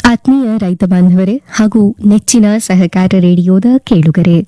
ಆತ್ಮೀಯ ರೈತ ಬಾಂಧವರೇ ಹಾಗೂ ನೆಚ್ಚಿನ ಸಹಕಾರ ರೇಡಿಯೋದ ಕೇಳುಗರೆ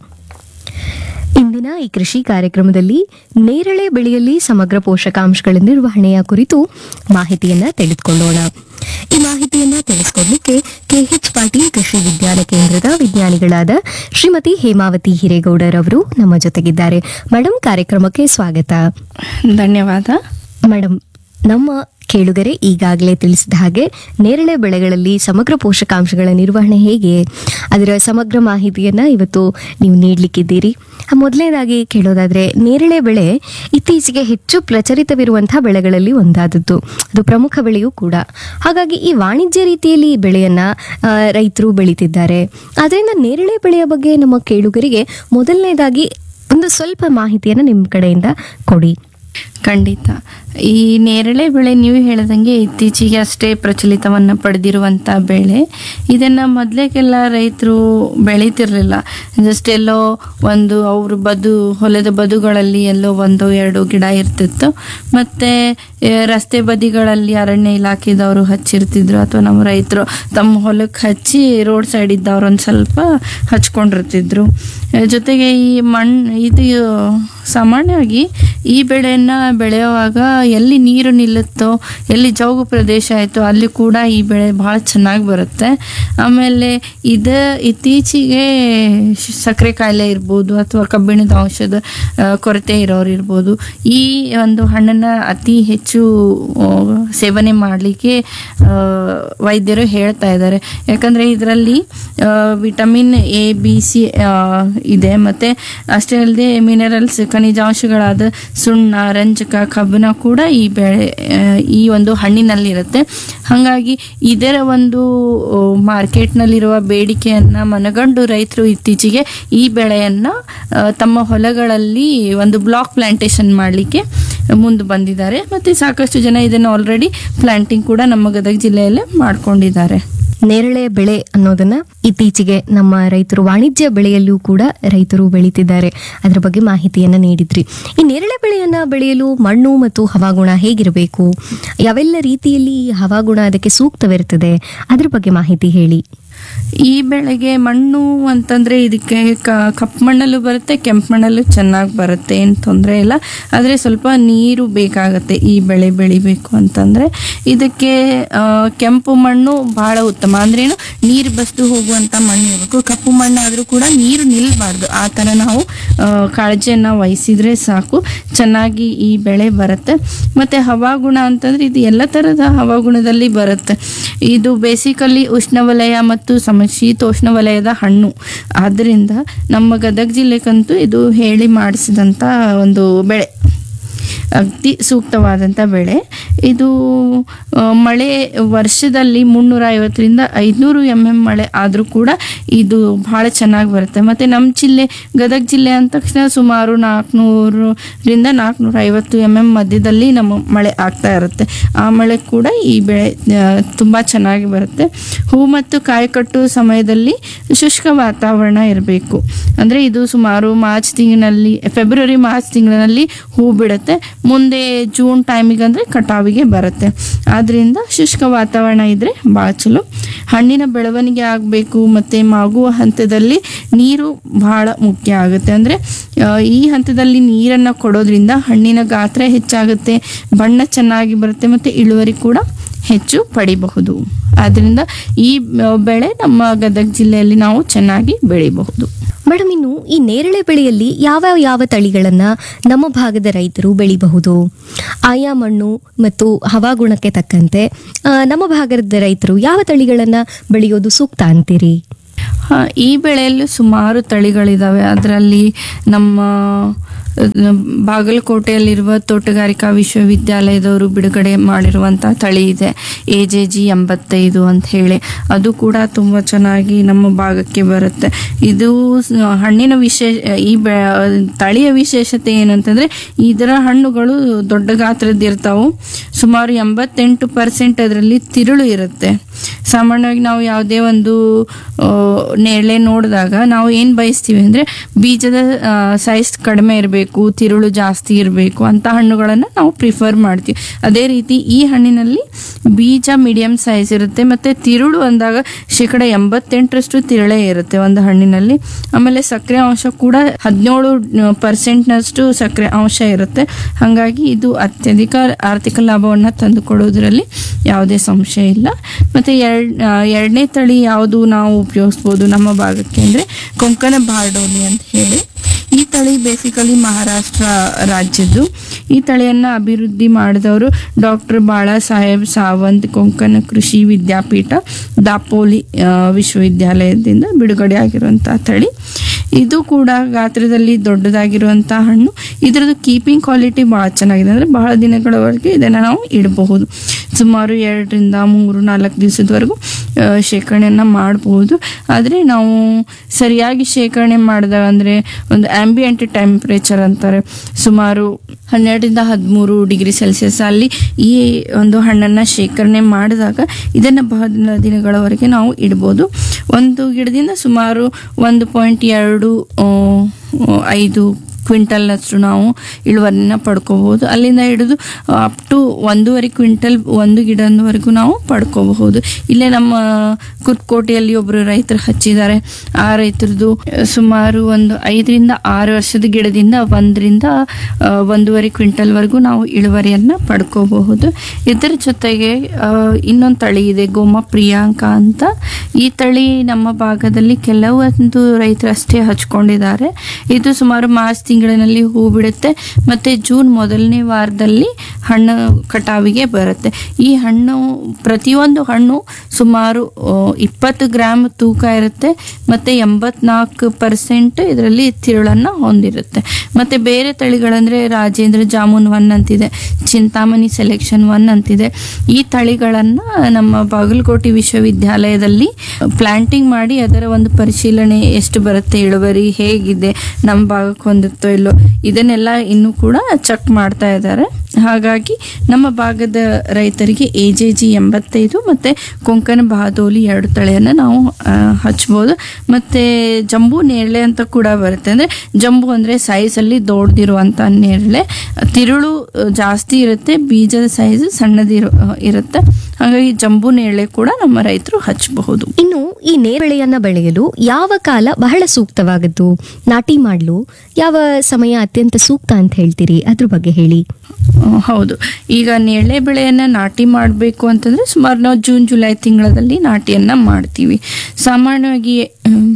ಇಂದಿನ ಈ ಕೃಷಿ ಕಾರ್ಯಕ್ರಮದಲ್ಲಿ ನೇರಳೆ ಬೆಳೆಯಲ್ಲಿ ಸಮಗ್ರ ಪೋಷಕಾಂಶಗಳ ನಿರ್ವಹಣೆಯ ಕುರಿತು ಮಾಹಿತಿಯನ್ನ ತಿಳಿದುಕೊಳ್ಳೋಣ ಈ ಮಾಹಿತಿಯನ್ನ ತಿಳಿಸಿಕೊಡ್ಲಿಕ್ಕೆ ಕೆಎಚ್ ಪಾಟೀಲ್ ಕೃಷಿ ವಿಜ್ಞಾನ ಕೇಂದ್ರದ ವಿಜ್ಞಾನಿಗಳಾದ ಶ್ರೀಮತಿ ಹೇಮಾವತಿ ಹಿರೇಗೌಡರವರು ನಮ್ಮ ಜೊತೆಗಿದ್ದಾರೆ ಮೇಡಮ್ ಕಾರ್ಯಕ್ರಮಕ್ಕೆ ಸ್ವಾಗತ ಧನ್ಯವಾದ ಮೇಡಮ್ ನಮ್ಮ ಕೇಳುಗರೆ ಈಗಾಗಲೇ ತಿಳಿಸಿದ ಹಾಗೆ ನೇರಳೆ ಬೆಳೆಗಳಲ್ಲಿ ಸಮಗ್ರ ಪೋಷಕಾಂಶಗಳ ನಿರ್ವಹಣೆ ಹೇಗೆ ಅದರ ಸಮಗ್ರ ಮಾಹಿತಿಯನ್ನ ಇವತ್ತು ನೀವು ನೀಡಲಿಕ್ಕಿದ್ದೀರಿ ಮೊದಲನೇದಾಗಿ ಕೇಳೋದಾದ್ರೆ ನೇರಳೆ ಬೆಳೆ ಇತ್ತೀಚೆಗೆ ಹೆಚ್ಚು ಪ್ರಚಲಿತವಿರುವಂತಹ ಬೆಳೆಗಳಲ್ಲಿ ಒಂದಾದದ್ದು ಅದು ಪ್ರಮುಖ ಬೆಳೆಯೂ ಕೂಡ ಹಾಗಾಗಿ ಈ ವಾಣಿಜ್ಯ ರೀತಿಯಲ್ಲಿ ಈ ಬೆಳೆಯನ್ನ ರೈತರು ಬೆಳೀತಿದ್ದಾರೆ ಅದರಿಂದ ನೇರಳೆ ಬೆಳೆಯ ಬಗ್ಗೆ ನಮ್ಮ ಕೇಳುಗರಿಗೆ ಮೊದಲನೇದಾಗಿ ಒಂದು ಸ್ವಲ್ಪ ಮಾಹಿತಿಯನ್ನು ನಿಮ್ಮ ಕಡೆಯಿಂದ ಕೊಡಿ ಖಂಡಿತ ಈ ನೇರಳೆ ಬೆಳೆ ನೀವು ಹೇಳದಂಗೆ ಇತ್ತೀಚೆಗೆ ಅಷ್ಟೇ ಪ್ರಚಲಿತವನ್ನು ಪಡೆದಿರುವಂಥ ಬೆಳೆ ಇದನ್ನು ಮೊದಲೇಗೆಲ್ಲ ರೈತರು ಬೆಳೀತಿರ್ಲಿಲ್ಲ ಜಸ್ಟ್ ಎಲ್ಲೋ ಒಂದು ಅವ್ರ ಬದು ಹೊಲದ ಬದುಗಳಲ್ಲಿ ಎಲ್ಲೋ ಒಂದು ಎರಡು ಗಿಡ ಇರ್ತಿತ್ತು ಮತ್ತು ರಸ್ತೆ ಬದಿಗಳಲ್ಲಿ ಅರಣ್ಯ ಇಲಾಖೆದವರು ಹಚ್ಚಿರ್ತಿದ್ರು ಅಥವಾ ನಮ್ಮ ರೈತರು ತಮ್ಮ ಹೊಲಕ್ಕೆ ಹಚ್ಚಿ ರೋಡ್ ಸೈಡ್ ಇದ್ದವ್ರು ಒಂದು ಸ್ವಲ್ಪ ಹಚ್ಕೊಂಡಿರ್ತಿದ್ರು ಆ, ಜೊತೆಗೆ ಈ ಮಣ್ಣು ಇದು ಸಾಮಾನ್ಯವಾಗಿ ಈ ಬೆಳೆಯನ್ನು ಬೆಳೆಯುವಾಗ ಎಲ್ಲಿ ನೀರು ನಿಲ್ಲುತ್ತೋ ಎಲ್ಲಿ ಜೌಗು ಪ್ರದೇಶ ಆಯಿತೋ ಅಲ್ಲಿ ಕೂಡ ಈ ಬೆಳೆ ಭಾಳ ಚೆನ್ನಾಗಿ ಬರುತ್ತೆ ಆಮೇಲೆ ಇದು ಇತ್ತೀಚೆಗೆ ಶ- ಸಕ್ಕರೆ ಕಾಯಿಲೆ ಇರ್ಬೋದು ಅಥವಾ ಕಬ್ಬಿಣದ ಔಷಧ ಆ, ಕೊರತೆ ಇರೋರು ಇರ್ಬೋದು ಈ ಒಂದು ಹಣ್ಣನ್ನು ಅತಿ ಹೆಚ್ಚು ಆ, ಸೇವನೆ ಮಾಡಲಿಕ್ಕೆ ವೈದ್ಯರು ಹೇಳ್ತಾ ಇದ್ದಾರೆ ಯಾಕಂದರೆ ಇದರಲ್ಲಿ ವಿಟಮಿನ್ ಎ ಬಿ ಸಿ ಇದೆ ಮತ್ತು ಅಷ್ಟೇ ಅಲ್ಲದೆ ಮಿನರಲ್ಸ್ ಖನಿಜಾಂಶಗಳಾದ ಸುಣ್ಣ ರಂಜಕ ಕಬ್ಬಿಣ ಕೂಡ ಈ ಬೆಳೆ ಆ, ಈ ಒಂದು ಹಣ್ಣಿನಲ್ಲಿರುತ್ತೆ ಹಾಗಾಗಿ ಇದರ ಒಂದು ಮಾರ್ಕೆಟ್ನಲ್ಲಿರುವ ಬೇಡಿಕೆಯನ್ನು ಮನಗಂಡು ರೈತರು ಇತ್ತೀಚೆಗೆ ಈ ಬೆಳೆಯನ್ನು ಆ, ತಮ್ಮ ಹೊಲಗಳಲ್ಲಿ ಒಂದು ಬ್ಲಾಕ್ ಪ್ಲಾಂಟೇಶನ್ ಮಾಡಲಿಕ್ಕೆ ಮುಂದೆ ಬಂದಿದ್ದಾರೆ ಮತ್ತು ಸಾಕಷ್ಟು ಜನ ಇದನ್ನು ಆಲ್ರೆಡಿ ಪ್ಲಾಂಟಿಂಗ್ ಕೂಡ ನಮ್ಮ ಗದಗ ಜಿಲ್ಲೆಯಲ್ಲೇ ಮಾಡ್ಕೊಂಡಿದ್ದಾರೆ ನೇರಳೆ ಬೆಳೆ ಅನ್ನೋದನ್ನ ಇತ್ತೀಚೆಗೆ ನಮ್ಮ ರೈತರು ವಾಣಿಜ್ಯ ಬೆಳೆಯಲ್ಲೂ ಕೂಡ ರೈತರು ಬೆಳೀತಿದ್ದಾರೆ ಅದರ ಬಗ್ಗೆ ಮಾಹಿತಿಯನ್ನ ನೀಡಿದ್ರಿ ಈ ನೇರಳೆ ಬೆಳೆಯನ್ನ ಬೆಳೆಯಲು ಮಣ್ಣು ಮತ್ತು ಹವಾಗುಣ ಹೇಗಿರಬೇಕು ಯಾವೆಲ್ಲ ರೀತಿಯಲ್ಲಿ ಈ ಹವಾಗುಣ ಅದಕ್ಕೆ ಸೂಕ್ತವಿರುತ್ತದೆ ಅದ್ರ ಬಗ್ಗೆ ಮಾಹಿತಿ ಹೇಳಿ ಈ ಬೆಳೆಗೆ ಮಣ್ಣು ಅಂತಂದ್ರೆ ಇದಕ್ಕೆ ಕ- ಕಪ್ಪು ಮಣ್ಣಲ್ಲೂ ಬರುತ್ತೆ ಕೆಂಪು ಮಣ್ಣಲ್ಲೂ ಚೆನ್ನಾಗಿ ಬರುತ್ತೆ ಏನು ತೊಂದರೆ ಇಲ್ಲ ಆದರೆ ಸ್ವಲ್ಪ ನೀರು ಬೇಕಾಗತ್ತೆ ಈ ಬೆಳೆ ಬೆಳಿಬೇಕು ಅಂತಂದ್ರೆ ಇದಕ್ಕೆ ಆ, ಕೆಂಪು ಮಣ್ಣು ಬಹಳ ಉತ್ತಮ ಅಂದ್ರೆ ಏನು ನೀರು ಬಸ್ದು ಹೋಗುವಂತ ಮಣ್ಣು ಇರಬೇಕು ಕಪ್ಪು ಮಣ್ಣು ಆದರೂ ಕೂಡ ನೀರು ನಿಲ್ಬಾರ್ದು ಆ ಥರ ನಾವು ಆ, ಕಾಳಜಿಯನ್ನ ವಹಿಸಿದ್ರೆ ಸಾಕು ಚೆನ್ನಾಗಿ ಈ ಬೆಳೆ ಬರುತ್ತೆ ಮತ್ತೆ ಹವಾಗುಣ ಅಂತಂದ್ರೆ ಇದು ಎಲ್ಲ ಥರದ ಹವಾಗುಣದಲ್ಲಿ ಬರುತ್ತೆ ಇದು ಬೇಸಿಕಲಿ ಉಷ್ಣವಲಯ ಮತ್ತು ಸಮಶೀತೋಷ್ಣ ವಲಯದ ಹಣ್ಣು ಆದ್ದರಿಂದ ನಮ್ಮ ಗದಗ ಜಿಲ್ಲೆಗಂತೂ ಇದು ಹೇಳಿ ಮಾಡಿಸಿದಂಥ ಒಂದು ಬೆಳೆ ಅತಿ ಸೂಕ್ತವಾದಂಥ ಬೆಳೆ ಇದು ಆ, ಮಳೆ ವರ್ಷದಲ್ಲಿ ಮುನ್ನೂರ ಐವತ್ತರಿಂದ ಐದುನೂರು ಎಮ್ ಎಮ್ ಮಳೆ ಆದರೂ ಕೂಡ ಇದು ಭಾಳ ಚೆನ್ನಾಗಿ ಬರುತ್ತೆ ಮತ್ತು ನಮ್ಮ ಜಿಲ್ಲೆ ಗದಗ ಜಿಲ್ಲೆ ಅಂದ ತಕ್ಷಣ ಸುಮಾರು ನಾಲ್ಕುನೂರರಿಂದ ನಾಲ್ಕುನೂರ ಐವತ್ತು ಎಮ್ ಎಮ್ ಮಧ್ಯದಲ್ಲಿ ನಮ್ಮ ಮಳೆ ಆಗ್ತಾ ಇರುತ್ತೆ ಆ ಮಳೆ ಕೂಡ ಈ ಬೆಳೆ ತುಂಬ ಚೆನ್ನಾಗಿ ಬರುತ್ತೆ ಹೂ ಮತ್ತು ಕಾಯಿ ಕಟ್ಟುವ ಸಮಯದಲ್ಲಿ ಶುಷ್ಕ ವಾತಾವರಣ ಇರಬೇಕು ಅಂದರೆ ಇದು ಸುಮಾರು ಮಾರ್ಚ್ ತಿಂಗಳಿನಲ್ಲಿ ಫೆಬ್ರವರಿ ಮಾರ್ಚ್ ತಿಂಗಳಿನಲ್ಲಿ ಹೂ ಬಿಡುತ್ತೆ ಮುಂದೆ ಜೂನ್ ಟೈಮಿಗೆ ಅಂದರೆ ಕಟಾವಿಗೆ ಬರುತ್ತೆ ಆದ್ದರಿಂದ ಶುಷ್ಕ ವಾತಾವರಣ ಇದ್ದರೆ ಭಾಳ ಚಲೋ ಹಣ್ಣಿನ ಬೆಳವಣಿಗೆ ಆಗಬೇಕು ಮತ್ತು ಮಾಗುವ ಹಂತದಲ್ಲಿ ನೀರು ಬಹಳ ಮುಖ್ಯ ಆಗುತ್ತೆ ಅಂದರೆ ಈ ಹಂತದಲ್ಲಿ ನೀರನ್ನು ಕೊಡೋದ್ರಿಂದ ಹಣ್ಣಿನ ಗಾತ್ರ ಹೆಚ್ಚಾಗುತ್ತೆ ಬಣ್ಣ ಚೆನ್ನಾಗಿ ಬರುತ್ತೆ ಮತ್ತು ಇಳುವರಿ ಕೂಡ ಹೆಚ್ಚು ಪಡಿಬಹುದು ಆದ್ದರಿಂದ ಈ ಆ, ಬೆಳೆ ನಮ್ಮ ಗದಗ ಜಿಲ್ಲೆಯಲ್ಲಿ ನಾವು ಚೆನ್ನಾಗಿ ಬೆಳಿಬಹುದು ಮೇಡಮ್ ಇನ್ನು ಈ ನೇರಳೆ ಬೆಳೆಯಲ್ಲಿ ಯಾವ ಯಾವ ತಳಿಗಳನ್ನ ನಮ್ಮ ಭಾಗದ ರೈತರು ಬೆಳಿಬಹುದು ಆಯಾ ಮಣ್ಣು ಮತ್ತು ಹವಾಗುಣಕ್ಕೆ ತಕ್ಕಂತೆ ಆ, ನಮ್ಮ ಭಾಗದ ರೈತರು ಯಾವ ತಳಿಗಳನ್ನ ಬೆಳೆಯೋದು ಸೂಕ್ತ ಅಂತೀರಿ ಹಾ, ಈ ಬೆಳೆಯಲ್ಲೂ ಸುಮಾರು ತಳಿಗಳಿದಾವೆ ಅದರಲ್ಲಿ ನಮ್ಮ ಅಹ್, ಬಾಗಲಕೋಟೆಯಲ್ಲಿರುವ ತೋಟಗಾರಿಕಾ ವಿಶ್ವವಿದ್ಯಾಲಯದವರು ಬಿಡುಗಡೆ ಮಾಡಿರುವಂಥ ತಳಿ ಇದೆ ಎ ಜೆ ಜಿ ಎಂಬತ್ತೈದು ಅಂತ ಹೇಳಿ ಅದು ಕೂಡ ತುಂಬ ಚೆನ್ನಾಗಿ ನಮ್ಮ ಭಾಗಕ್ಕೆ ಬರುತ್ತೆ ಇದು ಸ- ಹಣ್ಣಿನ ವಿಶೇಷ ಈ ಬೆ ತಳಿಯ ವಿಶೇಷತೆ ಏನಂತಂದರೆ ಇದರ ಹಣ್ಣುಗಳು ದೊಡ್ಡ ಗಾತ್ರದ್ದು ಇರ್ತಾವೆ ಸುಮಾರು ಎಂಬತ್ತೆಂಟು ಪರ್ಸೆಂಟ್ ಅದರಲ್ಲಿ ತಿರುಳು ಇರುತ್ತೆ ಸಾಮಾನ್ಯವಾಗಿ ನಾವು ಯಾವುದೇ ಒಂದು ಆ, ನೇರಳೆ ನೋಡಿದಾಗ ನಾವು ಏನು ಬಯಸ್ತೀವಿ ಅಂದರೆ ಬೀಜದ ಸೈಜ್ ಕಡಿಮೆ ಇರಬೇಕು ತಿರುಳು ಜಾಸ್ತಿ ಇರಬೇಕು ಅಂತ ಹಣ್ಣುಗಳನ್ನು ನಾವು ಪ್ರಿಫರ್ ಮಾಡ್ತೀವಿ ಅದೇ ರೀತಿ ಈ ಹಣ್ಣಿನಲ್ಲಿ ಬೀಜ ಮೀಡಿಯಂ ಸೈಜ್ ಇರುತ್ತೆ ಮತ್ತು ತಿರುಳು ಅಂದಾಗ ಶೇಕಡ ಎಂಬತ್ತೆಂಟರಷ್ಟು ತಿರುಳೇ ಇರುತ್ತೆ ಒಂದು ಹಣ್ಣಿನಲ್ಲಿ ಆಮೇಲೆ ಸಕ್ಕರೆ ಅಂಶ ಕೂಡ ಹದಿನೇಳು ಪರ್ಸೆಂಟ್ನಷ್ಟು ಸಕ್ಕರೆ ಅಂಶ ಇರುತ್ತೆ ಹಾಗಾಗಿ ಇದು ಅತ್ಯಧಿಕ ಆರ್ಥಿಕ ಲಾಭವನ್ನು ತಂದುಕೊಡೋದ್ರಲ್ಲಿ ಯಾವುದೇ ಸಂಶಯ ಇಲ್ಲ ಮತ್ತು ಎರಡ್ ಎರಡನೇ ತಳಿ ಯಾವುದು ನಾವು ಉಪಯೋಗಿಸ್ಬೋದು ನಮ್ಮ ಭಾಗಕ್ಕೆ ಅಂದರೆ ಕೊಂಕಣ ಬಾರ್ಡೋಲಿ ಅಂತ ಹೇಳಿ ಈ ತಳಿ ಬೇಸಿಕಲಿ ಮಹಾರಾಷ್ಟ್ರ ರಾಜ್ಯದ್ದು ಈ ತಳಿಯನ್ನು ಅಭಿವೃದ್ಧಿ ಮಾಡಿದವರು ಡಾಕ್ಟರ್ ಬಾಳಾ ಸಾಹೇಬ್ ಸಾವಂತ್ ಕೊಂಕಣ ಕೃಷಿ ವಿದ್ಯಾಪೀಠ ದಾಪೋಲಿ ಆ, ವಿಶ್ವವಿದ್ಯಾಲಯದಿಂದ ಬಿಡುಗಡೆ ಆಗಿರುವಂಥ ತಳಿ ಇದು ಕೂಡ ಗಾತ್ರದಲ್ಲಿ ದೊಡ್ಡದಾಗಿರುವಂಥ ಹಣ್ಣು ಇದರದ್ದು ಕೀಪಿಂಗ್ ಕ್ವಾಲಿಟಿ ಭಾಳ ಚೆನ್ನಾಗಿದೆ ಅಂದರೆ ಬಹಳ ದಿನಗಳವರೆಗೆ ಇದನ್ನು ನಾವು ಇಡಬಹುದು ಸುಮಾರು ಎರಡರಿಂದ ಮೂರು ನಾಲ್ಕು ದಿವಸದವರೆಗೂ ಆ, ಶೇಖರಣೆಯನ್ನು ಮಾಡಬಹುದು ಆದರೆ ನಾವು ಸರಿಯಾಗಿ ಶೇಖರಣೆ ಮಾಡಿದಾಗ ಅಂದರೆ ಒಂದು ಆಂಬಿಯಂಟ್ ಟೆಂಪ್ರೇಚರ್ ಅಂತಾರೆ ಸುಮಾರು ಹನ್ನೆರಡರಿಂದ ಹದಿಮೂರು ಡಿಗ್ರಿ ಸೆಲ್ಸಿಯಸ್ ಅಲ್ಲಿ ಈ ಒಂದು ಹಣ್ಣನ್ನು ಶೇಖರಣೆ ಮಾಡಿದಾಗ ಇದನ್ನು ಬಹಳ ದಿನಗಳವರೆಗೆ ನಾವು ಇಡ್ಬೋದು ಒಂದು ಗಿಡದಿಂದ ಸುಮಾರು ಒಂದು ಪಾಯಿಂಟ್ ಎರಡು ಆ, ಐದು ಕ್ವಿಂಟಲ್ನಷ್ಟು ನಾವು ಇಳುವರಿನ ಪಡ್ಕೋಬಹುದು ಅಲ್ಲಿಂದ ಹಿಡಿದು ಅಪ್ ಟು ಒಂದೂವರೆ ಕ್ವಿಂಟಲ್ ಒಂದು ಗಿಡದವರೆಗೂ ನಾವು ಪಡ್ಕೋಬಹುದು ಇಲ್ಲೇ ನಮ್ಮ ಕುರ್ಕೋಟೆಯಲ್ಲಿ ಒಬ್ಬರು ರೈತರು ಹಚ್ಚಿದ್ದಾರೆ ಆ ರೈತರದ್ದು ಸುಮಾರು ಒಂದು ಐದರಿಂದ ಆರು ವರ್ಷದ ಗಿಡದಿಂದ ಒಂದರಿಂದ ಆ, ಒಂದೂವರೆ ಕ್ವಿಂಟಲ್ವರೆಗೂ ನಾವು ಇಳುವರಿಯನ್ನು ಪಡ್ಕೋಬಹುದು ಇದರ ಜೊತೆಗೆ ಇನ್ನೊಂದು ತಳಿ ಇದೆ ಗೋಮ ಪ್ರಿಯಾಂಕ ಅಂತ ಈ ತಳಿ ನಮ್ಮ ಭಾಗದಲ್ಲಿ ಕೆಲವೊಂದು ರೈತರು ಅಷ್ಟೇ ಹಚ್ಕೊಂಡಿದ್ದಾರೆ ಇದು ಸುಮಾರು ಮಾರ್ಚ್ ತಿಂಗಳಿನಲ್ಲಿ ಹೂ ಬಿಡುತ್ತೆ ಮತ್ತೆ ಜೂನ್ ಮೊದಲನೇ ವಾರದಲ್ಲಿ ಹಣ್ಣು ಕಟಾವಿಗೆ ಬರುತ್ತೆ ಈ ಹಣ್ಣು ಪ್ರತಿಯೊಂದು ಹಣ್ಣು ಸುಮಾರು ಆ, ಇಪ್ಪತ್ತು ಗ್ರಾಮ್ ತೂಕ ಇರುತ್ತೆ ಮತ್ತೆ ಎಂಬತ್ನಾಲ್ಕು ಪರ್ಸೆಂಟ್ ಇದರಲ್ಲಿ ತಿರುಳನ್ನು ಹೊಂದಿರುತ್ತೆ ಮತ್ತೆ ಬೇರೆ ತಳಿಗಳಂದ್ರೆ ರಾಜೇಂದ್ರ ಜಾಮೂನ್ ಒನ್ ಅಂತಿದೆ ಚಿಂತಾಮಣಿ ಸೆಲೆಕ್ಷನ್ ಒನ್ ಅಂತಿದೆ ಈ ತಳಿಗಳನ್ನು ನಮ್ಮ ಬಾಗಲಕೋಟೆ ವಿಶ್ವವಿದ್ಯಾಲಯದಲ್ಲಿ ಪ್ಲಾಂಟಿಂಗ್ ಮಾಡಿ ಅದರ ಒಂದು ಪರಿಶೀಲನೆ ಎಷ್ಟು ಬರುತ್ತೆ ಇಳುವರಿ ಹೇಗಿದೆ ನಮ್ಮ ಭಾಗಕ್ಕೆ ಹೊಂದುತ್ತೋ ಇಲ್ಲೋ ಇದನ್ನೆಲ್ಲ ಇನ್ನೂ ಕೂಡ ಚೆಕ್ ಮಾಡ್ತಾ ಇದ್ದಾರೆ ಹಾಗಾಗಿ ನಮ್ಮ ಭಾಗದ ರೈತರಿಗೆ ಎ ಜೆ ಜಿ ಎಂಬತ್ತೈದು ಮತ್ತು ಕೊಂಕಣ ಬಹಾದೋಲಿ ಎರಡು ತಳಿಯನ್ನು ನಾವು ಆ, ಹಚ್ಬೋದು ಮತ್ತು ಜಂಬೂ ನೇರಳೆ ಅಂತ ಕೂಡ ಬರುತ್ತೆ ಅಂದರೆ ಜಂಬೂ ಅಂದರೆ ಸೈಜಲ್ಲಿ ದೊಡ್ಡದಿರುವಂಥ ನೇರಳೆ ತಿರುಳು ಆ, ಜಾಸ್ತಿ ಇರುತ್ತೆ ಬೀಜದ ಸೈಜ್ ಸಣ್ಣದಿರು ಆ, ಇರುತ್ತೆ ಹಾಗಾಗಿ ಜಂಬೂ ನೇರಳೆ ಕೂಡ ನಮ್ಮ ರೈತರು ಹಚ್ಚಬಹುದು ಇನ್ನು ಈ ನೇರಳೆಯನ್ನ ಬೆಳೆಯಲು ಯಾವ ಕಾಲ ಬಹಳ ಸೂಕ್ತವಾಗದ್ದು ನಾಟಿ ಮಾಡಲು ಯಾವ ಸಮಯ ಅತ್ಯಂತ ಸೂಕ್ತ ಅಂತ ಹೇಳ್ತೀರಿ ಅದ್ರ ಬಗ್ಗೆ ಹೇಳಿ ಆ, ಹೌದು ಈಗ ನೇರಳೆ ಬೆಳೆಯನ್ನು ನಾಟಿ ಮಾಡಬೇಕು ಅಂತಂದರೆ ಸುಮಾರು ನಾವು ಜೂನ್ ಜುಲೈ ತಿಂಗಳಲ್ಲಿ ನಾಟಿಯನ್ನು ಮಾಡ್ತೀವಿ ಸಾಮಾನ್ಯವಾಗಿ ಹ್ಮ್,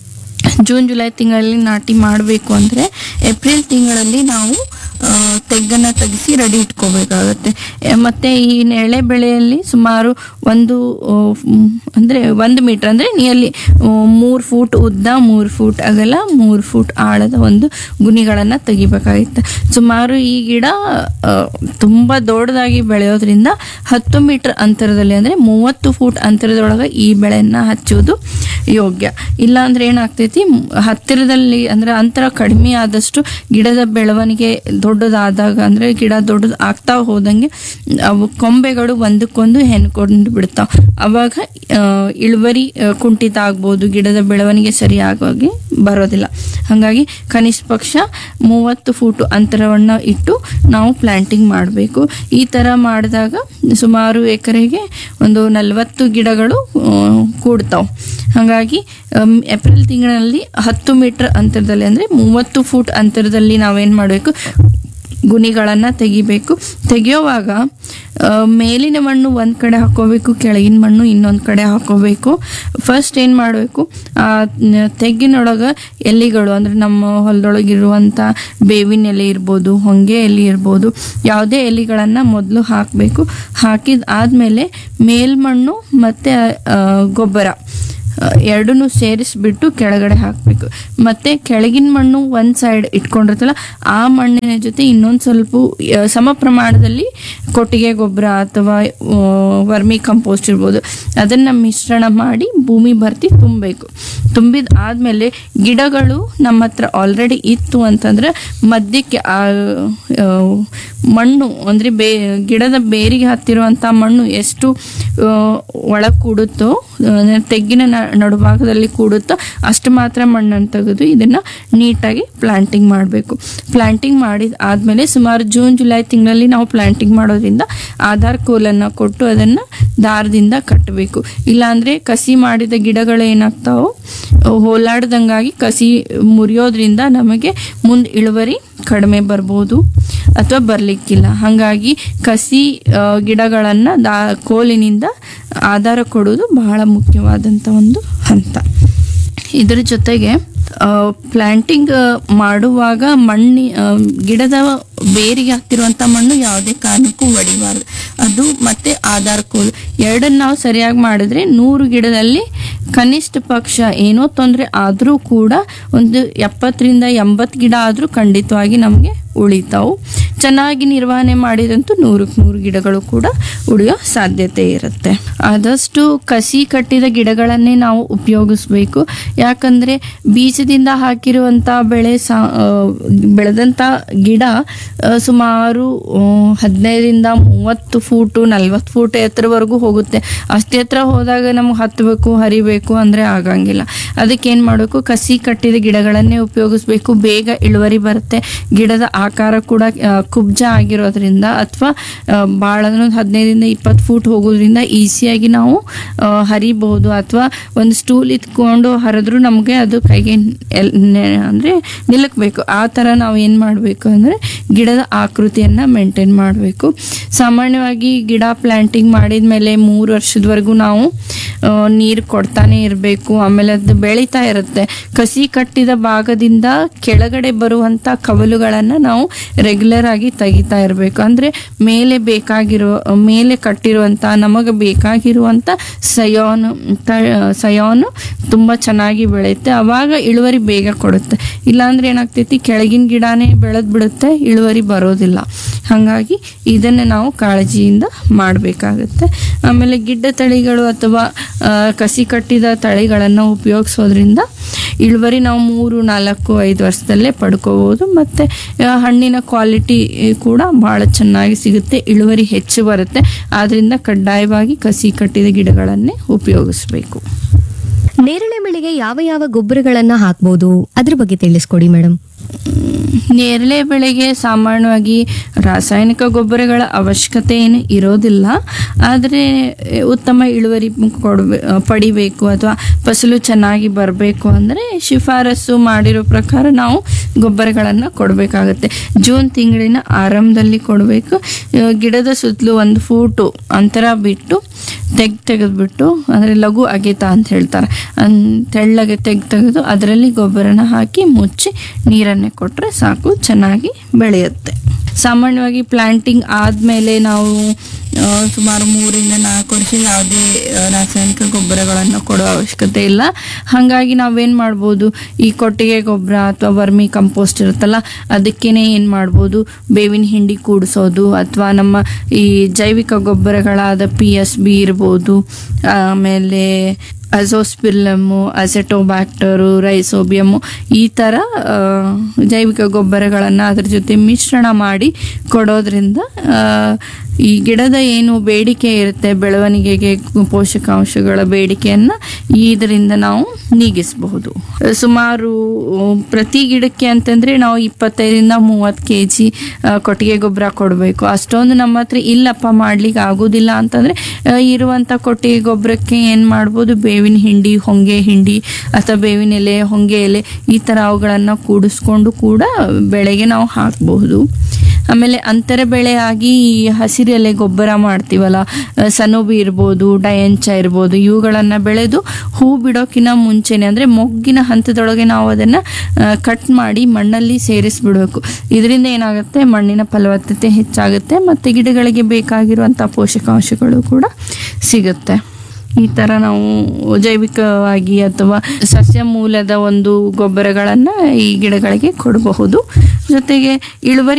ಜೂನ್ ಜುಲೈ ತಿಂಗಳಲ್ಲಿ ನಾಟಿ ಮಾಡಬೇಕು ಅಂದರೆ ಏಪ್ರಿಲ್ ತಿಂಗಳಲ್ಲಿ ನಾವು ಆ, ತೆಗ್ಗನ್ನ ತೆಗೆಸಿ ರೆಡಿ ಇಟ್ಕೋಬೇಕಾಗತ್ತೆ ಎ, ಮತ್ತೆ ಈ ನೇರಳೆ ಬೆಳೆಯಲ್ಲಿ ಸುಮಾರು ಒಂದು ಆ, ಮ್, ಅಂದ್ರೆ ಒಂದು ಮೀಟರ್ ಅಂದ್ರೆ ನಿಯರ್ಲಿ ಮೂರು ಫೂಟ್ ಉದ್ದ ಮೂರು ಫೂಟ್ ಅಗಲ ಮೂರು ಫೂಟ್ ಆಳದ ಒಂದು ಗುಣಿಗಳನ್ನು ತೆಗಿಬೇಕಾಗಿತ್ತು ಸುಮಾರು ಈ ಗಿಡ ಆ, ತುಂಬಾ ದೊಡ್ಡದಾಗಿ ಬೆಳೆಯೋದ್ರಿಂದ ಹತ್ತು ಮೀಟರ್ ಅಂತರದಲ್ಲಿ ಅಂದ್ರೆ ಮೂವತ್ತು ಫೂಟ್ ಅಂತರದೊಳಗೆ ಈ ಬೆಳೆಯನ್ನ ಹಚ್ಚುವುದು ಯೋಗ್ಯ ಇಲ್ಲ ಅಂದ್ರೆ ಏನಾಗ್ತೈತಿ ಮ್, ಹತ್ತಿರದಲ್ಲಿ ಅಂದ್ರೆ ಅಂತರ ಕಡಿಮೆ ಆದಷ್ಟು ಗಿಡದ ಬೆಳವಣಿಗೆ ದೊಡ್ಡದಾದಾಗ ಅಂದ್ರೆ ಗಿಡ ದೊಡ್ಡದು ಆಗ್ತಾ ಹೋದಂಗೆ ಅವು ಕೊಂಬೆಗಳು ಒಂದಕ್ಕೊಂದು ಹೆಣ್ಕೊಂಡು ಬಿಡ್ತಾವ ಅವಾಗ ಆ, ಇಳುವರಿ ಆ, ಕುಂಠಿತ ಆಗ್ಬೋದು ಗಿಡದ ಬೆಳವಣಿಗೆ ಸರಿಯಾಗಿ ಬರೋದಿಲ್ಲ ಹಾಗಾಗಿ ಕನಿಷ್ಠ ಪಕ್ಷ ಮೂವತ್ತು ಫೂಟ್ ಅಂತರವನ್ನು ಇಟ್ಟು ನಾವು ಪ್ಲಾಂಟಿಂಗ್ ಮಾಡಬೇಕು ಈ ಥರ ಮಾಡಿದಾಗ ಸುಮಾರು ಎಕರೆಗೆ ಒಂದು ನಲವತ್ತು ಗಿಡಗಳು ಕೂಡ್ತಾವೆ ಹಾಗಾಗಿ ಅಮ್, ಏಪ್ರಿಲ್ ತಿಂಗಳಲ್ಲಿ ಹತ್ತು ಮೀಟರ್ ಅಂತರದಲ್ಲಿ ಅಂದರೆ ಮೂವತ್ತು ಫೂಟ್ ಅಂತರದಲ್ಲಿ ನಾವೇನು ಮಾಡಬೇಕು ಗುಣಿಗಳನ್ನು ತೆಗಿಬೇಕು ತೆಗೆಯುವಾಗ ಆ, ಮೇಲಿನ ಮಣ್ಣು ಒಂದು ಕಡೆ ಹಾಕೋಬೇಕು ಕೆಳಗಿನ ಮಣ್ಣು ಇನ್ನೊಂದು ಕಡೆ ಹಾಕೋಬೇಕು ಫಸ್ಟ್ ಏನು ಮಾಡಬೇಕು ಆ ನ- ತೆಗ್ಗಿನೊಳಗೆ ಎಲೆಗಳು ಅಂದರೆ ನಮ್ಮ ಹೊಲದೊಳಗಿರುವಂಥ ಬೇವಿನ ಎಲೆ ಇರ್ಬೋದು ಹೊಂಗೆ ಎಲೆ ಇರ್ಬೋದು ಯಾವುದೇ ಎಲೆಗಳನ್ನು ಮೊದಲು ಹಾಕಬೇಕು ಹಾಕಿದ ಆದಮೇಲೆ ಮೇಲ್ಮಣ್ಣು ಮತ್ತು ಗೊಬ್ಬರ ಎರಡನ್ನೂ ಸೇರಿಸ್ಬಿಟ್ಟು ಕೆಳಗಡೆ ಹಾಕಬೇಕು ಮತ್ತು ಕೆಳಗಿನ ಮಣ್ಣು ಒಂದು ಸೈಡ್ ಇಟ್ಕೊಂಡಿರ್ತಲ್ಲ ಆ ಮಣ್ಣಿನ ಜೊತೆ ಇನ್ನೊಂದು ಸ್ವಲ್ಪ ಆ, ಸಮ ಪ್ರಮಾಣದಲ್ಲಿ ಕೊಟ್ಟಿಗೆ ಗೊಬ್ಬರ ಅಥವಾ ಆ, ವರ್ಮಿ ಕಂಪೋಸ್ಟ್ ಇರ್ಬೋದು ಅದನ್ನು ಮಿಶ್ರಣ ಮಾಡಿ ಭೂಮಿ ಭರ್ತಿ ತುಂಬಬೇಕು ತುಂಬಿದ ಆದಮೇಲೆ ಗಿಡಗಳು ನಮ್ಮ ಹತ್ರ ಆಲ್ರೆಡಿ ಇತ್ತು ಅಂತಂದ್ರೆ ಮಧ್ಯಕ್ಕೆ ಆ ಆ, ಮಣ್ಣು ಅಂದರೆ ಬೇ ಗಿಡದ ಬೇರಿಗೆ ಹತ್ತಿರುವಂಥ ಮಣ್ಣು ಎಷ್ಟು ಒಳಗೆ ಕೂಡುತ್ತೋ ಆ, ತೆಗ್ಗಿನ ನ- ನಡುಭಾಗದಲ್ಲಿ ಕೂಡುತ್ತೋ ಅಷ್ಟು ಮಾತ್ರ ಮಣ್ಣನ್ನು ತೆಗೆದು ಇದನ್ನು ನೀಟಾಗಿ ಪ್ಲಾಂಟಿಂಗ್ ಮಾಡಬೇಕು ಪ್ಲಾಂಟಿಂಗ್ ಮಾಡಿದ ಆದಮೇಲೆ ಸುಮಾರು ಜೂನ್ ಜುಲೈ ತಿಂಗಳಲ್ಲಿ ನಾವು ಪ್ಲಾಂಟಿಂಗ್ ಮಾಡೋದ್ರಿಂದ ಆಧಾರ್ ಕೋಲನ್ನು ಕೊಟ್ಟು ಅದನ್ನು ದಾರದಿಂದ ಕಟ್ಟಬೇಕು ಇಲ್ಲಾಂದರೆ ಕಸಿ ಮಾಡಿದ ಗಿಡಗಳು ಏನಾಗ್ತಾವೋ ಹೋಲಾಡ್ದಂಗಾಗಿ ಕಸಿ ಮುರಿಯೋದ್ರಿಂದ ನಮಗೆ ಮುಂದೆ ಇಳುವರಿ ಕಡಿಮೆ ಬರ್ಬೋದು ಅಥವಾ ಬರಲಿಕ್ಕಿಲ್ಲ ಹಾಗಾಗಿ ಕಸಿ ಗಿಡಗಳನ್ನು ದಾ ಕೋಲಿನಿಂದ ಆಧಾರ ಕೊಡೋದು ಬಹಳ ಮುಖ್ಯವಾದಂಥ ಒಂದು ಹಂತ ಇದ್ರ ಜೊತೆಗೆ ಪ್ಲ್ಯಾಂಟಿಂಗ್ ಮಾಡುವಾಗ ಮಣ್ಣಿ ಆ, ಗಿಡದ ಬೇರಿಗೆ ಹತ್ತಿರುವಂಥ ಮಣ್ಣು ಯಾವುದೇ ಕಾರಣಕ್ಕೂ ಒಡಿಬಾರ್ದು ಅದು ಮತ್ತೆ ಆಧಾರ್ ಕೋಲು ಎರಡನ್ನ ನಾವು ಸರಿಯಾಗಿ ಮಾಡಿದ್ರೆ ನೂರು ಗಿಡದಲ್ಲಿ ಕನಿಷ್ಠ ಪಕ್ಷ ಏನೋ ತೊಂದರೆ ಆದರೂ ಕೂಡ ಒಂದು ಎಪ್ಪತ್ತರಿಂದ ಎಂಬತ್ತು ಗಿಡ ಆದರೂ ಖಂಡಿತವಾಗಿ ನಮಗೆ ಉಳಿತಾವು ಚೆನ್ನಾಗಿ ನಿರ್ವಹಣೆ ಮಾಡಿದಂತೂ ನೂರಕ್ಕೆ ನೂರು ಗಿಡಗಳು ಕೂಡ ಉಳಿಯೋ ಸಾಧ್ಯತೆ ಇರುತ್ತೆ ಆದಷ್ಟು ಕಸಿ ಕಟ್ಟಿದ ಗಿಡಗಳನ್ನೇ ನಾವು ಉಪಯೋಗಿಸ್ಬೇಕು ಯಾಕಂದರೆ ಬೀಜದಿಂದ ಹಾಕಿರುವಂಥ ಬೆಳೆ ಸಾ ಆ, ಬೆಳೆದಂಥ ಗಿಡ ಆ, ಸುಮಾರು ಆ, ಹದಿನೈದರಿಂದ ಮೂವತ್ತು ಫೂಟು ನಲ್ವತ್ತು ಫೂಟ್ ಎತ್ತರವರೆಗೂ ಹೋಗುತ್ತೆ ಅಷ್ಟೇ ಎತ್ತರ ಹೋದಾಗ ನಮ್ಗೆ ಹತ್ತಬೇಕು ಹರಿಬೇಕು ಅಂದರೆ ಆಗಂಗಿಲ್ಲ ಅದಕ್ಕೆ ಏನು ಮಾಡಬೇಕು ಕಸಿ ಕಟ್ಟಿದ ಗಿಡಗಳನ್ನೇ ಉಪಯೋಗಿಸ್ಬೇಕು ಬೇಗ ಇಳುವರಿ ಬರುತ್ತೆ ಗಿಡದ ಆಕಾರ ಕೂಡ ಆ, ಕುಬ್ಜ ಆಗಿರೋದ್ರಿಂದ ಅಥವಾ ಭಾಳ ಅಂದ್ರೆ ಒಂದು ಹದಿನೈದರಿಂದ ಇಪ್ಪತ್ತು ಫೂಟ್ ಹೋಗೋದ್ರಿಂದ ಈಸಿಯಾಗಿ ನಾವು ಆ, ಹರಿಬಹುದು ಅಥವಾ ಒಂದು ಸ್ಟೂಲ್ ಇತ್ಕೊಂಡು ಹರಿದ್ರೂ ನಮಗೆ ಅದು ಕೈಗೆ ಎಲ್ ಅಂದರೆ ನಿಲ್ಲಕ್ಬೇಕು ಆ ಥರ ನಾವು ಏನು ಮಾಡಬೇಕು ಅಂದರೆ ಗಿಡದ ಆಕೃತಿಯನ್ನು ಮೇಂಟೈನ್ ಮಾಡಬೇಕು ಸಾಮಾನ್ಯವಾಗಿ ಗಿಡ ಪ್ಲ್ಯಾಂಟಿಂಗ್ ಮಾಡಿದ ಮೇಲೆ ಮೂರು ವರ್ಷದವರೆಗೂ ನಾವು ನೀರು ಕೊಡ್ತಾನೆ ಇರಬೇಕು ಆಮೇಲೆ ಅದು ಬೆಳೀತಾ ಇರುತ್ತೆ ಕಸಿ ಕಟ್ಟಿದ ಭಾಗದಿಂದ ಕೆಳಗಡೆ ಬರುವಂಥ ಕವಲುಗಳನ್ನು ನಾವು ರೆಗ್ಯುಲರ್ ಆಗಿ ತೆಗಿತಾ ಇರಬೇಕು ಅಂದರೆ ಮೇಲೆ ಬೇಕಾಗಿರೋ ಮೇಲೆ ಕಟ್ಟಿರುವಂಥ ನಮಗೆ ಬೇಕಾಗಿರುವಂಥ ಸಯೋನು ತ ಸಯೋನು ತುಂಬ ಚೆನ್ನಾಗಿ ಬೆಳೆಯುತ್ತೆ ಅವಾಗ ಇಳುವರಿ ಬೇಗ ಕೊಡುತ್ತೆ ಇಲ್ಲಾಂದ್ರೆ ಏನಾಗ್ತೈತಿ ಕೆಳಗಿನ ಗಿಡನೇ ಬೆಳೆದು ಬಿಡುತ್ತೆ ಇಳುವರಿ ಬರೋದಿಲ್ಲ ಹಾಗಾಗಿ ಇದನ್ನು ನಾವು ಕಾಳಜಿಯಿಂದ ಮಾಡಬೇಕಾಗುತ್ತೆ ಆಮೇಲೆ ಗಿಡ್ಡ ತಳಿಗಳು ಅಥವಾ ಆ, ಕಸಿ ಕಟ್ಟಿದ ತಳಿಗಳನ್ನು ಉಪಯೋಗಿಸೋದ್ರಿಂದ ಇಳುವರಿ ನಾವು ಮೂರು ನಾಲ್ಕು ಐದು ವರ್ಷದಲ್ಲೇ ಪಡ್ಕೋಬೋದು ಮತ್ತು ಹಣ್ಣಿನ ಕ್ವಾಲಿಟಿ ಕೂಡ ಭಾಳ ಚೆನ್ನಾಗಿ ಸಿಗುತ್ತೆ ಇಳುವರಿ ಹೆಚ್ಚು ಬರುತ್ತೆ ಆದ್ದರಿಂದ ಕಡ್ಡಾಯವಾಗಿ ಕಸಿ ಕಟ್ಟಿದ ಗಿಡಗಳನ್ನೇ ಉಪಯೋಗಿಸ್ಬೇಕು ನೇರಳೆ ಬೆಳೆಗೆ ಯಾವ ಯಾವ ಗೊಬ್ಬರಗಳನ್ನ ಹಾಕ್ಬೋದು ಅದ್ರ ಬಗ್ಗೆ ತಿಳಿಸ್ಕೊಡಿ ಮೇಡಮ್ ನೇರಳೆ ಬೆಳೆಗೆ ಸಾಮಾನ್ಯವಾಗಿ ರಾಸಾಯನಿಕ ಗೊಬ್ಬರಗಳ ಅವಶ್ಯಕತೆ ಏನು ಇರೋದಿಲ್ಲ ಆದರೆ ಉತ್ತಮ ಇಳುವರಿ ಕೊಡಬೇ ಪಡಿಬೇಕು ಅಥವಾ ಫಸಲು ಚೆನ್ನಾಗಿ ಬರಬೇಕು ಅಂದರೆ ಶಿಫಾರಸು ಮಾಡಿರೋ ಪ್ರಕಾರ ನಾವು ಗೊಬ್ಬರಗಳನ್ನು ಕೊಡಬೇಕಾಗತ್ತೆ ಜೂನ್ ತಿಂಗಳಿನ ಆರಂಭದಲ್ಲಿ ಕೊಡಬೇಕು ಆ, ಗಿಡದ ಸುತ್ತಲೂ ಒಂದು ಫೂಟು ಅಂತರ ಬಿಟ್ಟು ತೆಗ್ ತೆಗೆದ್ಬಿಟ್ಟು ಅಂದರೆ ಲಘು ಅಗೆತ ಅಂತ ಹೇಳ್ತಾರೆ ಅನ್ ತೆಳ್ಳಗೆ ತೆಗ್ ತೆಗೆದು ಅದರಲ್ಲಿ ಗೊಬ್ಬರನ ಹಾಕಿ ಮುಚ್ಚಿ ನೀರನ್ನೇ ಕೊಟ್ಟರೆ ಸಾಕು ಚೆನ್ನಾಗಿ ಬೆಳೆಯುತ್ತೆ ಸಾಮಾನ್ಯವಾಗಿ ಪ್ಲಾಂಟಿಂಗ್ ಆದಮೇಲೆ ನಾವು ಆ, ಸುಮಾರು ಮೂರಿಂದ ನಾಲ್ಕು ವರ್ಷ ಯಾವುದೇ ಆ, ರಾಸಾಯನಿಕ ಗೊಬ್ಬರಗಳನ್ನು ಕೊಡೋ ಅವಶ್ಯಕತೆ ಇಲ್ಲ ಹಾಗಾಗಿ ನಾವೇನು ಮಾಡ್ಬೋದು ಈ ಕೊಟ್ಟಿಗೆ ಗೊಬ್ಬರ ಅಥವಾ ವರ್ಮಿ ಕಂಪೋಸ್ಟ್ ಇರುತ್ತಲ್ಲ ಅದಕ್ಕೇನೆ ಏನು ಮಾಡ್ಬೋದು ಬೇವಿನ ಹಿಂಡಿ ಕೂಡಿಸೋದು ಅಥವಾ ನಮ್ಮ ಈ ಜೈವಿಕ ಗೊಬ್ಬರಗಳಾದ ಪಿ ಎಸ್ ಬಿ ಇರ್ಬೋದು ಆಮೇಲೆ ಅಜೋಸ್ಪಿರ್ಲಮ್ಮು ಅಸೆಟೋಬ್ಯಾಕ್ಟರು ರೈಸೋಬಿಯಮ್ಮು ಈ ಥರ ಆ, ಜೈವಿಕ ಗೊಬ್ಬರಗಳನ್ನು ಅದ್ರ ಜೊತೆ ಮಿಶ್ರಣ ಮಾಡಿ ಕೊಡೋದ್ರಿಂದ ಆ, ಈ ಗಿಡದ ಏನು ಬೇಡಿಕೆ ಇರುತ್ತೆ ಬೆಳವಣಿಗೆಗೆ ಪೋಷಕಾಂಶಗಳ ಬೇಡಿಕೆಯನ್ನು ಇದರಿಂದ ನಾವು ನೀಗಿಸಬಹುದು ಸುಮಾರು ಪ್ರತಿ ಗಿಡಕ್ಕೆ ಅಂತಂದರೆ ನಾವು ಇಪ್ಪತ್ತೈದರಿಂದ ಮೂವತ್ತು ಕೆ ಜಿ ಕೊಟ್ಟಿಗೆ ಗೊಬ್ಬರ ಕೊಡಬೇಕು ಅಷ್ಟೊಂದು ನಮ್ಮ ಹತ್ರ ಇಲ್ಲಪ್ಪ ಮಾಡ್ಲಿಕ್ಕೆ ಆಗೋದಿಲ್ಲ ಅಂತಂದರೆ ಇರುವಂಥ ಕೊಟ್ಟಿಗೆ ಗೊಬ್ಬರಕ್ಕೆ ಏನು ಮಾಡ್ಬೋದು ಬೇವಿನ ಹಿಂಡಿ ಹೊಂಗೆ ಹಿಂಡಿ ಅಥವಾ ಬೇವಿನ ಎಲೆ ಹೊಂಗೆ ಎಲೆ ಈ ಥರ ಅವುಗಳನ್ನು ಕೂಡಿಸ್ಕೊಂಡು ಕೂಡ ಬೆಳೆಗೆ ನಾವು ಹಾಕಬಹುದು ಆಮೇಲೆ ಅಂತರ ಬೆಳೆಯಾಗಿ ಈ ಹಸಿರು ಎಲೆ ಗೊಬ್ಬರ ಮಾಡ್ತೀವಲ್ಲ ಆ, ಸನೋಬಿ ಇರ್ಬೋದು ಡಯಂಚ ಇರ್ಬೋದು ಇವುಗಳನ್ನು ಬೆಳೆದು ಹೂ ಬಿಡೋಕ್ಕಿಂತ ಮುಂಚೆನೆ ಅಂದರೆ ಮೊಗ್ಗಿನ ಹಂತದೊಳಗೆ ನಾವು ಅದನ್ನು ಕಟ್ ಮಾಡಿ ಮಣ್ಣಲ್ಲಿ ಸೇರಿಸ್ಬಿಡಬೇಕು ಇದರಿಂದ ಏನಾಗುತ್ತೆ ಮಣ್ಣಿನ ಫಲವತ್ತತೆ ಹೆಚ್ಚಾಗುತ್ತೆ ಮತ್ತು ಗಿಡಗಳಿಗೆ ಬೇಕಾಗಿರುವಂಥ ಪೋಷಕಾಂಶಗಳು ಕೂಡ ಸಿಗುತ್ತೆ ಈ ಥರ ನಾವು ಜೈವಿಕವಾಗಿ ಅಥವಾ ಸಸ್ಯ ಮೂಲದ ಒಂದು ಗೊಬ್ಬರಗಳನ್ನು ಈ ಗಿಡಗಳಿಗೆ ಕೊಡಬಹುದು ಜೊತೆಗೆ ಇಳುವರಿ